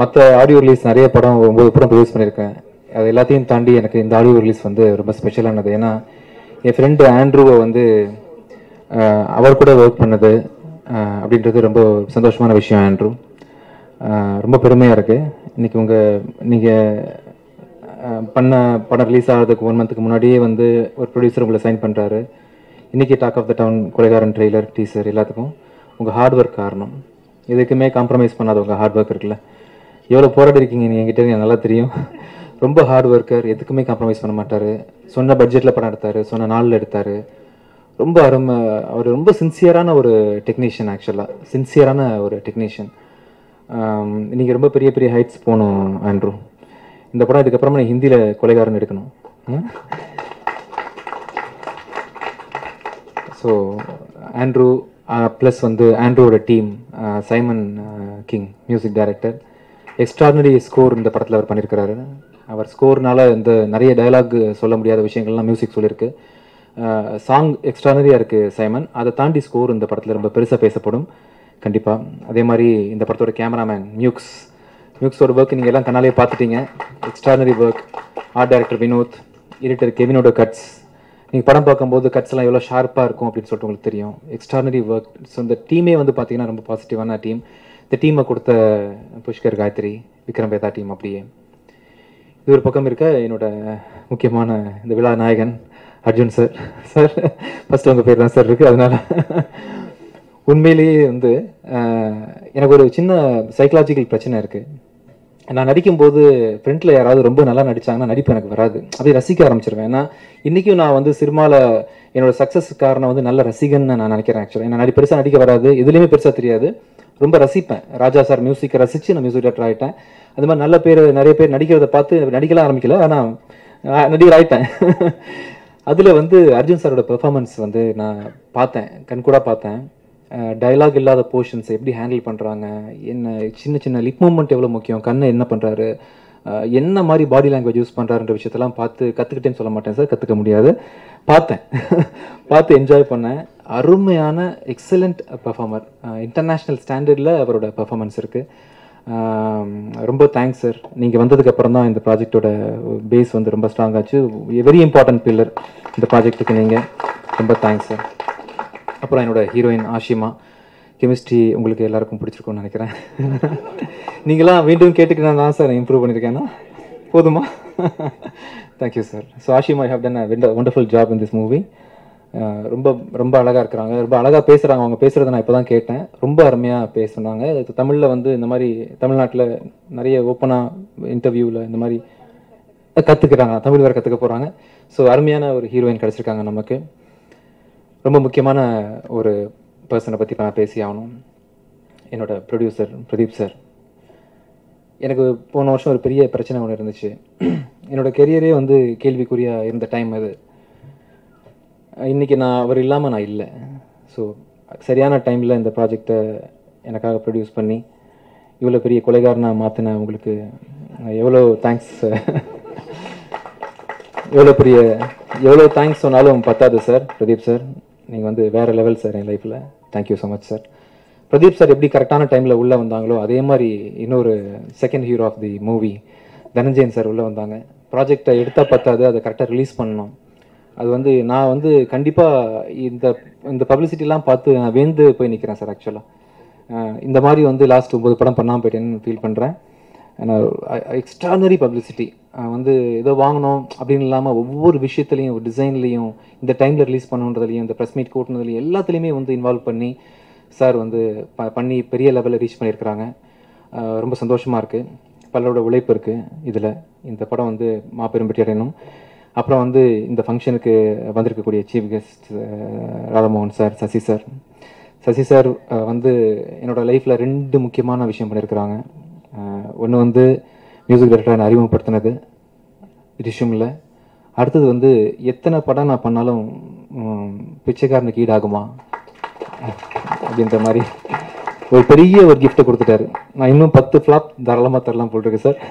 மற்ற audio release நிறைய படம் ஒன்பது படம் ப்ரொடியூஸ் பண்ணியிருக்கேன் அது எல்லாத்தையும் தாண்டி எனக்கு இந்த ஆடியோ ரிலீஸ் வந்து ரொம்ப ஸ்பெஷலானது ஏன்னா என் ஃப்ரெண்டு ஆண்ட்ரூவை வந்து அஹ், அவர் கூட ஒர்க் பண்ணது அஹ், அப்படின்றது ரொம்ப சந்தோஷமான விஷயம் ஆண்ட்ரூ அஹ், ரொம்ப பெருமையாக இருக்குது இன்னைக்கு உங்கள் நீங்கள் பண்ண படம் ரிலீஸ் ஆகிறதுக்கு ஒன் மந்த்துக்கு முன்னாடியே வந்து ஒரு ப்ரொடியூசர் உங்களை சைன் பண்ணுறாரு இன்னைக்கு talk of the town Kolaigaran trailer teaser எல்லாத்துக்கும் உங்கள் ஹார்ட் ஒர்க் காரணம் எதுக்குமே காம்ப்ரமைஸ் பண்ணாத உங்கள் ஹார்ட் ஒர்க் இருக்குல்ல எவ்வளோ போராடி இருக்கீங்க நீங்கள் என்கிட்ட எனக்கு நல்லா தெரியும் ரொம்ப ஹார்ட் ஒர்க்கர் எதுக்குமே காம்ப்ரமைஸ் பண்ண மாட்டார் சொன்ன பட்ஜெட்டில் படம் எடுத்தார் சொன்ன நாளில் எடுத்தார் ரொம்ப அருமை அவர் ரொம்ப சின்சியரான ஒரு டெக்னீஷியன் ஆக்சுவலாக சின்சியரான ஒரு டெக்னீஷியன் நீங்கள் ரொம்ப பெரிய பெரிய ஹைட்ஸ் போகணும் ஆண்ட்ரூ இந்த படம் இதுக்கப்புறமா நீ ஹிந்தியில் கொலைகாரன் எடுக்கணும் ஸோ ஆண்ட்ரூ ப்ளஸ் வந்து ஆண்ட்ரூவோட team Simon King music director extraordinary score இந்த படத்தில் அவர் பண்ணியிருக்கிறாரு அவர் ஸ்கோர்னால இந்த நிறைய டயலாக் சொல்ல முடியாத விஷயங்கள்லாம் மியூசிக் சொல்லியிருக்கு சாங் எக்ஸ்ட்ரானரியாக இருக்குது சைமன் அதை தாண்டி ஸ்கோர் இந்த படத்தில் ரொம்ப பெருசாக பேசப்படும் கண்டிப்பாக அதே மாதிரி இந்த படத்தோட கேமராமேன் மியூக்ஸ் மியூக்ஸோட ஒர்க் நீங்கள் எல்லாம் கண்ணாலே பார்த்துட்டீங்க extraordinary work art director Vinod editor கெவினோட கட்ஸ் நீங்கள் படம் பார்க்கும்போது கட்ஸ் எல்லாம் எவ்வளோ ஷார்ப்பாக இருக்கும் அப்படின்னு சொல்லிட்டு உங்களுக்கு தெரியும் எக்ஸ்ட்ரானரி ஒர்க் ஸோ இந்த டீமே வந்து பார்த்தீங்கன்னா ரொம்ப பாசிட்டிவான டீம் இந்த டீமை கொடுத்த புஷ்கர் காயத்ரி விக்ரம் வேதா டீம் அப்படியே இது ஒரு பக்கம் இருக்க என்னோட முக்கியமான இந்த விழா நாயகன் அர்ஜுன் சார் சார் ஃபர்ஸ்ட் உங்கள் பேர் தான் சார் இருக்குது அதனால உண்மையிலேயே வந்து அஹ், எனக்கு ஒரு சின்ன சைக்கலாஜிக்கல் பிரச்சனை இருக்குது நான் நடிக்கும்போது ஃப்ரண்ட்ல யாராவது ரொம்ப நல்லா நடிச்சாங்கன்னா நடிப்பு எனக்கு வராது அப்படியே ரசிக்க ஆரம்பிச்சிருவேன் ஏன்னா இன்றைக்கும் நான் வந்து சினிமாவில் என்னோட சக்ஸஸ் காரணம் வந்து நல்ல ரசிகன்னு நான் நினைக்கிறேன் ஆக்சுவலாக ஏன்னா நடி பெருசாக நடிக்க வராது எதுலேயுமே பெருசாக தெரியாது ரொம்ப ரசிப்பேன் ராஜா சார் மியூசிக்கை ரசித்து நான் மியூசிக் டேரக்டர் ஆகிட்டேன் அது மாதிரி நல்ல பேர் நிறைய பேர் நடிக்கிறத பார்த்து நடிக்கலாம் ஆரம்பிக்கல ஆனால் நடிகர் ஆயிட்டேன் அதில் வந்து அர்ஜுன் சாரோட பெர்ஃபார்மன்ஸ் வந்து நான் பார்த்தேன் கண்கூடா பார்த்தேன் டயலாக் இல்லாத போர்ஷன்ஸ் எப்படி ஹேண்டில் பண்ணுறாங்க என்ன சின்ன சின்ன லிப் மூமெண்ட் எவ்வளோ முக்கியம் கண்ணை என்ன பண்ணுறாரு என்ன மாதிரி பாடி லாங்குவேஜ் யூஸ் பண்ணுறாருன்ற விஷயத்தெல்லாம் பார்த்து கற்றுக்கிட்டேன்னு சொல்ல மாட்டேன் சார் கற்றுக்க முடியாது பார்த்தேன் பார்த்து என்ஜாய் பண்ணேன் அருமையான எக்ஸலண்ட் பெர்ஃபார்மர் இன்டர்நேஷ்னல் ஸ்டாண்டர்டில் அவரோட பெர்ஃபார்மன்ஸ் இருக்குது ரொம்ப தேங்க்ஸ் சார் நீங்கள் வந்ததுக்கு அப்புறம் தான் இந்த ப்ராஜெக்டோட பேஸ் வந்து ரொம்ப ஸ்ட்ராங் ஆச்சு வெரி இம்பார்ட்டன்ட் பில்லர் இந்த ப்ராஜெக்ட்டுக்கு நீங்கள் ரொம்ப தேங்க்ஸ் சார் அப்புறம் என்னோட ஹீரோயின் ஆஷிமா கெமிஸ்ட்ரி உங்களுக்கு எல்லாருக்கும் பிடிச்சிருக்கும்னு நினைக்கிறேன் நீங்களாம் மீண்டும் கேட்டுக்கினா தான் சார் இம்ப்ரூவ் பண்ணியிருக்கேன்னா போதுமா thank you sir so Ashima have done a wonderful job in this movie ரொம்ப ரொம்ப அழகாக இருக்கிறாங்க ரொம்ப அழகாக பேசுகிறாங்க அவங்க பேசுகிறத நான் இப்போ தான் கேட்டேன் ரொம்ப அருமையாக பேசுனாங்க இது தமிழில் வந்து இந்த மாதிரி தமிழ்நாட்டில் நிறைய ஓப்பனாக இன்டர்வியூவில் இந்த மாதிரி கற்றுக்குறாங்க தமிழ் வேறு கற்றுக்க போகிறாங்க ஸோ அருமையான ஒரு ஹீரோயின் கிடச்சிருக்காங்க நமக்கு ரொம்ப முக்கியமான ஒரு பர்சனை பற்றி நான் பேசி ஆகணும் என்னோட ப்ரொடியூசர் பிரதீப் சார் எனக்கு போன வருஷம் ஒரு பெரிய பிரச்சனை ஒன்று இருந்துச்சு என்னோட கெரியரே வந்து கேள்விக்குறியாக இருந்த டைம் அது இன்றைக்கி நான் அவர் இல்லாமல் நான் இல்லை ஸோ சரியான டைமில் இந்த ப்ராஜெக்டை எனக்காக ப்ரொடியூஸ் பண்ணி இவ்வளோ பெரிய கொலைகாரனாக மாற்றின உங்களுக்கு எவ்வளோ தேங்க்ஸ் எவ்வளோ பெரிய எவ்வளோ தேங்க்ஸ் சொன்னாலும் பத்தாது சார் பிரதீப் சார் நீங்கள் வந்து வேறு லெவல் சார் என் லைஃப்பில் thank you so much sir Pradeep sir எப்படி கரெக்டான டைமில் உள்ளே வந்தாங்களோ அதே மாதிரி இன்னொரு second hero of the movie Dhananjayan sir உள்ளே வந்தாங்க ப்ராஜெக்டை எடுத்தால் பத்தாது அதை கரெக்டாக ரிலீஸ் பண்ணணும் அது வந்து நான் வந்து கண்டிப்பாக இந்த இந்த பப்ளிசிட்டிலாம் பார்த்து நான் வேந்து போய் நிற்கிறேன் சார் ஆக்சுவலாக இந்த மாதிரி வந்து லாஸ்ட் ஒம்பது படம் பண்ணாமல் போயிட்டேன்னு ஃபீல் பண்ணுறேன் எக்ஸ்ட்ரானரி பப்ளிசிட்டி வந்து ஏதோ வாங்கணும் அப்படின்னு இல்லாமல் ஒவ்வொரு விஷயத்துலையும் டிசைன்லேயும் இந்த டைமில் ரிலீஸ் பண்ணுன்றதுலையும் இந்த ப்ரெஸ் மீட் கூட்டினதுலையும் எல்லாத்துலேயுமே வந்து இன்வால்வ் பண்ணி சார் வந்து ப பண்ணி பெரிய லெவலில் ரீச் பண்ணியிருக்கிறாங்க அஹ் ரொம்ப சந்தோஷமாக இருக்குது பலரோட உழைப்பு இருக்குது இதில் இந்த படம் வந்து மாபெரும் வெற்றி அடையணும் அப்புறம் வந்து இந்த ஃபங்க்ஷனுக்கு வந்திருக்கக்கூடிய chief guest Radhamohan sir Sasi sir Sasi sir அஹ், வந்து என்னோட லைஃப்பில் ரெண்டு முக்கியமான விஷயம் பண்ணியிருக்கிறாங்க ஒன்று வந்து மியூசிக் டைரக்டர் அறிமுகப்படுத்தினது ரிஷுமில் அடுத்தது வந்து எத்தனை படம் நான் பண்ணாலும் ம், பிச்சைக்காரனுக்கு ஈடாகுமா அப்படின்ற மாதிரி ஒரு பெரிய ஒரு கிஃப்ட்டை கொடுத்துட்டாரு நான் இன்னும் பத்து ஃப்ளாப் தாராளமாக தரலாம் போட்டிருக்கு சார்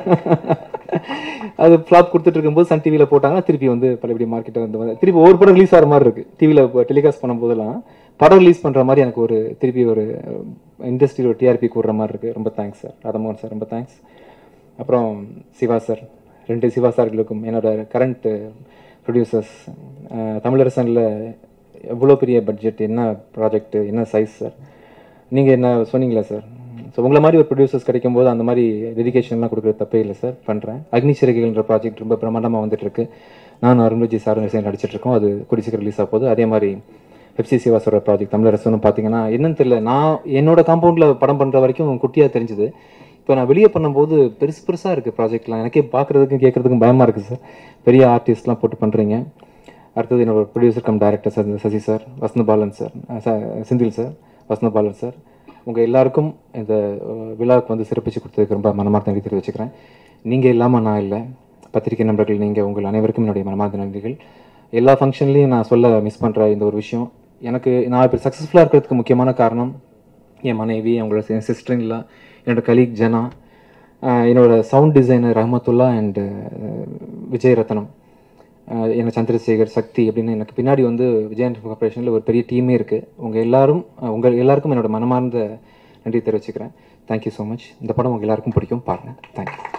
அது ஃப்ளாப் கொடுத்துட்டு இருக்கும்போது சன் டிவியில் போட்டாங்கன்னா திருப்பி வந்து பழையபடி மார்க்கெட்டை வந்து வந்து- திருப்பி ஒவ்வொரு படம் ரிலீஸ் ஆகிற மாதிரி இருக்கு டிவியில் டெலிகாஸ்ட் பண்ணும்போதெல்லாம் படம் ரிலீஸ் பண்ணுற மாதிரி எனக்கு ஒரு திருப்பி ஒரு இண்டஸ்ட்ரியில் ஒரு டிஆர்பி கூடுற மாதிரி இருக்குது ரொம்ப தேங்க்ஸ் சார் ராதமோகன் சார் ரொம்ப தேங்க்ஸ் அப்புறம் சிவா சார் ரெண்டு சிவா சார்களுக்கும் என்னோட கரண்ட் ப்ரொடியூசர்ஸ் தமிழரசனில் எவ்வளோ பெரிய பட்ஜெட் என்ன ப்ராஜெக்ட் என்ன சைஸ் சார் நீங்கள் என்ன சொன்னீங்களா சார் ஸோ உங்களை மாதிரி ஒரு ப்ரொடியூசர்ஸ் கிடைக்கும் போது அந்த மாதிரி டெடிகேஷன்லாம் கொடுக்குறது தப்பே இல்லை சார் பண்ணுறேன் அக்னி சிறகுகள்ன்ற ப்ராஜெக்ட் ரொம்ப பிரமாண்டமாக வந்துட்டு இருக்கு நான் அருண்விஜி சார் சேர்ந்து நடிச்சிட்டு இருக்கோம் அது கூடிய சீக்கிரம் ரிலீஸ் ஆக போகுது அதே மாதிரி எஃப்சி சிவாசோட ப்ராஜெக்ட் தமிழரசனும் பார்த்தீங்கன்னா என்னன்னு தெரியல நான் என்னோட காம்பவுண்டில் படம் பண்ணுற வரைக்கும் குட்டியாக தெரிஞ்சுது இப்போ நான் வெளியே பண்ணும்போது பெருசு பெருசாக இருக்குது ப்ராஜெக்ட்லாம் எனக்கே பார்க்குறதுக்கும் கேட்குறதுக்கும் பயமாக இருக்குது சார் பெரிய ஆர்டிஸ்ட்லாம் போட்டு பண்ணுறீங்க அடுத்தது என்னோட producer come director sir Sasi sir Vasanthabalan sir ச- செந்தில் சார் வசந்தபாலன் சார் உங்கள் எல்லாருக்கும் இந்த அஹ், விழாவுக்கு வந்து சிறப்பிச்சு கொடுத்ததுக்கு ரொம்ப மனமார்ந்த நன்றி தெரிவிச்சுக்கிறேன் நீங்கள் இல்லாமல் நான் இல்லை பத்திரிகை நண்பர்கள் நீங்கள் உங்கள் அனைவருக்கும் என்னுடைய மனமார்ந்த நன்றிகள் எல்லா ஃபங்க்ஷன்லேயும் நான் சொல்ல மிஸ் பண்ணுற இந்த ஒரு விஷயம் எனக்கு நான் இப்போ சக்ஸஸ்ஃபுல்லாக இருக்கிறதுக்கு முக்கியமான காரணம் என் மனைவி அவங்களோட என் சிஸ்டரின்லா என்னோட கலீக் ஜனா ஆஹ் என்னோட sound designer Rahamathullah and Vijay Rathnam ஆஹ் என்ன சந்திரசேகர் சக்தி அப்படின்னு எனக்கு பின்னாடி வந்து விஜயன் கார்பரேஷனில் ஒரு பெரிய டீமே இருக்குது உங்கள் எல்லாரும் ஆஹ் உங்கள் எல்லாருக்கும் என்னோட மனமார்ந்த நன்றி தெரிவிச்சுக்கிறேன் தேங்க்யூ ஸோ மச் இந்த படம் உங்கள் எல்லாருக்கும் பிடிக்கும் பாருங்கள் தேங்க்யூ